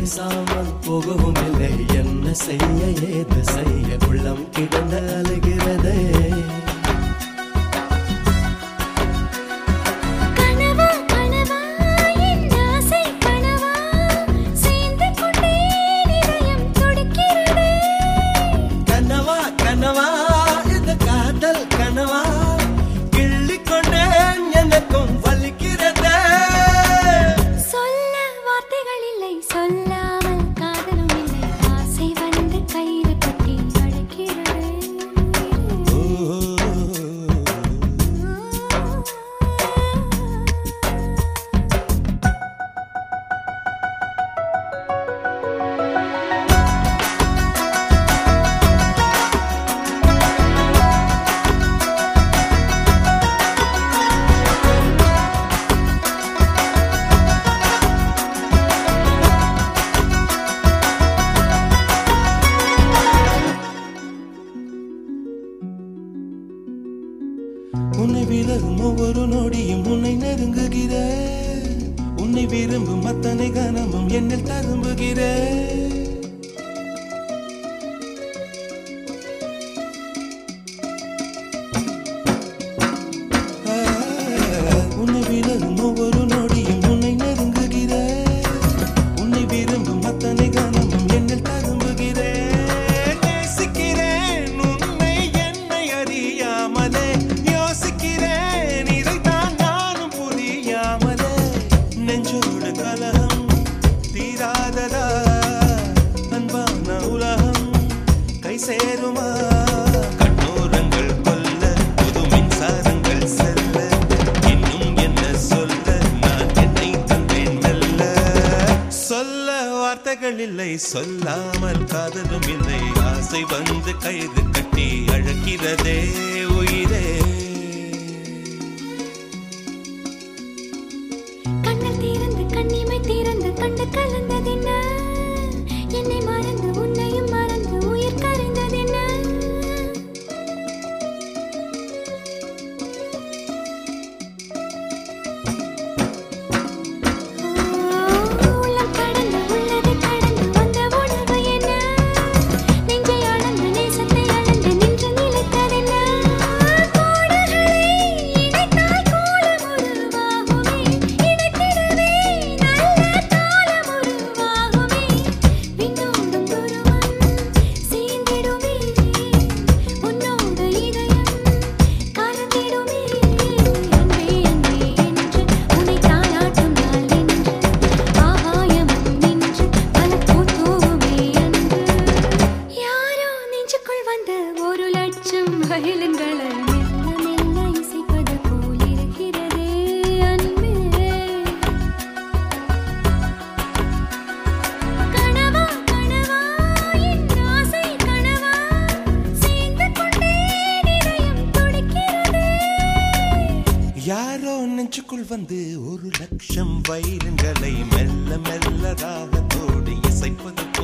பேசாமல் போகவும் இல்லை என்ன செய்ய ஏது செய்ய உள்ளம் கிடந்து அழுகிறதே கனவா கனவா என் ஆசை கனவா சேர்ந்து கொண்டே இதயம் துடிக்கிறதே கனவா கனவா இந்த காதல் கனவா கிள்ளிக்கொண்டேன் எனக்கும் வலிக்கிறதே சொல்ல வார்த்தைகள் இல்லை சொல்லாமல் காதலும் இல்லை ஆசை வந்து கயிறு கட்டி அழைக்கிறது உன்னை விலகும் ஒவ்வொரு நொடியும் உன்னை நெருங்குகிற உன்னை விரும்பும் அத்தனை கனமும் என்னில் தரும்புகிற உன்னை விலகும் ஒவ்வொரு நொடியும் உன்னை நெருங்குகிற உன்னை விரும்பும் அத்தனை கனமும் என்னில் தரும்புகிறேன் நேசிக்கிறேன் உன்னை என்னை அறியாமலே யோசிக்கிறேன் இதைத்தான் நானும் புரியாமலே நெஞ்சோடு கலகம் தீராததா அன்பான உலகம் கை சேருமா கண்ணோரங்கள் கொல்ல புது மின்சாரங்கள் செல்ல இன்னும் என்ன சொல்ல நான் என்னை தந்தேன் மெல்ல சொல்ல வார்த்தைகள் இல்லை சொல்லாமல் காதலும் இல்லை ஆசை வந்து கயிறு கட்டி அழைக்கிறதே உயிரே கண்ணில் தீர்ந்து கண்ணிமை தீர்ந்து கண்டு கலந்ததென்ன என்னை மறந்து உன்னையும் மறந்து உயிர் கரைந்ததென்ன உள்ளம் கடந்து உள்ளதை கடந்து வந்த உணர்வு என்ன நெஞ்சை அளந்து நேசத்தை அளந்து நின்று நிலைத்ததென்ன கோடுகளை இணைத்தால் கோலம் உருவாகுமே இணைத்திடவே நல்ல காலம் உருவாகுமே விண்ணோடும் துருவம் சேர்ந்திடுமே உன்னோடு இதயம் கலந்திடுமே அன்பே அன்பே என்று உன்னை தாளாட்டும் நாள் என்று ஆகாயமும் நின்று பல பூத்தூவுமே அன்று யாரோ நெஞ்சுக்குள் வந்த ஒரு லட்சம் வயலுங்களை மெல்ல மெல்ல இசைப்பது போல் இருக்கிறதே அன்பே கனவா கனவா என் ஆசை கனவா சேர்ந்து கொண்டே இதயம் துடிக்கிறதே யாரோ நெஞ்சுக்குள் வந்து ஒரு லட்சம் வயிறுங்களை மெல்ல மெல்ல ராகத்தோடு இசைப்பது